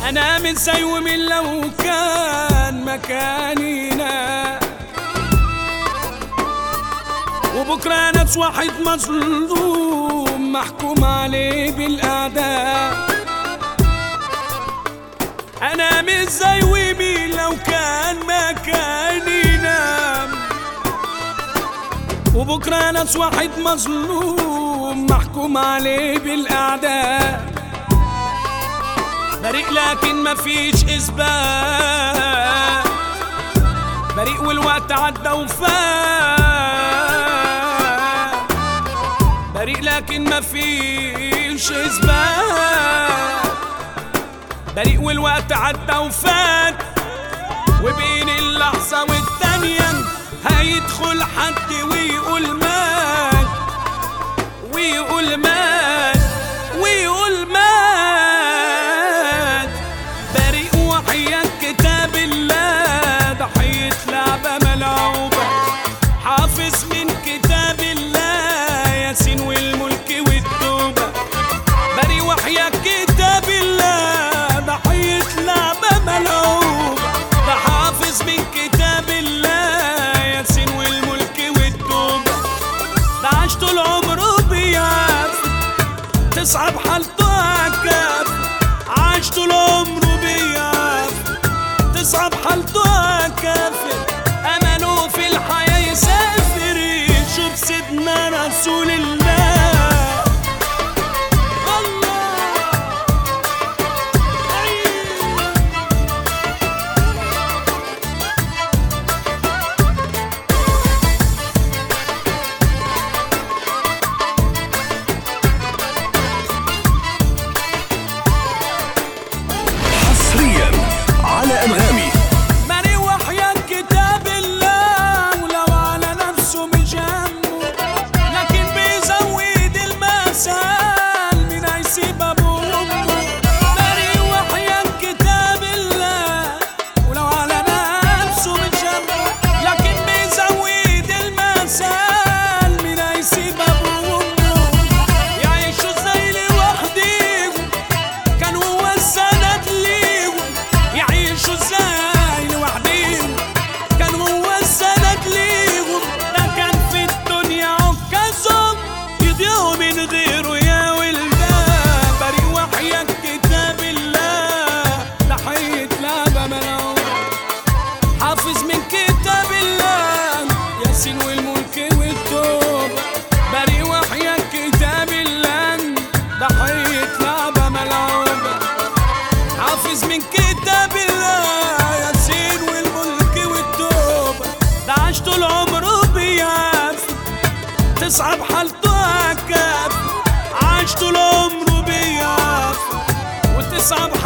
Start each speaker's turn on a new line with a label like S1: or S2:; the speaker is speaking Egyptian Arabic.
S1: انا من زي ومن لو كان مكانينا وبكره ناس واحد مظلوم محكوم عليه بالاعداء انا مش زي ومين لو كان مكانينا وبكره ناس واحد مظلوم محكوم عليه بالاعداء بريء لكن مفيش اثبات بريء والوقت عدى وفات بريء لكن مفيش اثبات بريء والوقت عدى وفات وبين اللحظة والتانية هيدخل حد ويقول مات ويقول مات ويقول مات بريء وحياة كتاب الله ضحية لعبة ملعوبة حافظ من كتاب الله ياسين والملك والتوبة بريء وحياة كتاب الله ضحية لعبة ملعوبة ده حافظ من كتاب الله ياسين والملك والتوبة ده عاش طول عمره بيعافي تصعب حالته عكاف عاش طول عمره بيعافي تصعب حالته عكافر أمله في الحياة يسافر يشوف سيدنا رسول الله الله أيوه.
S2: حصريا على انغامي
S1: ماني وحياة كتاب الله ولو على نفسه مش همه لكن بيزود المثل من هيسيب ابوه وامه ماني وحياة كتاب الله ولو على نفسه مش همه لكن بيزود المثل من هيسيب ابوه وامه يعيشوا زي لوحديهم كان هو السند ليهم يعيشوا ازاي لوحديهم كان هو السند ليهم ده كان في الدنيا عكازهم يضيعوا من غيره يا ولدان بريء وحياة كتاب الله ضحية لعبة ملعوبة حافظ من كتاب الله ياسين والملك والتوبة بريء وحياة كتاب الله ضحية لعبة ملعوبة حافظ من كتاب الله ياسين والملك والتوبة ده عاش طول عمره بيعافي تصعب حالته عكاف عاش طول عمره بيعافي وتصعب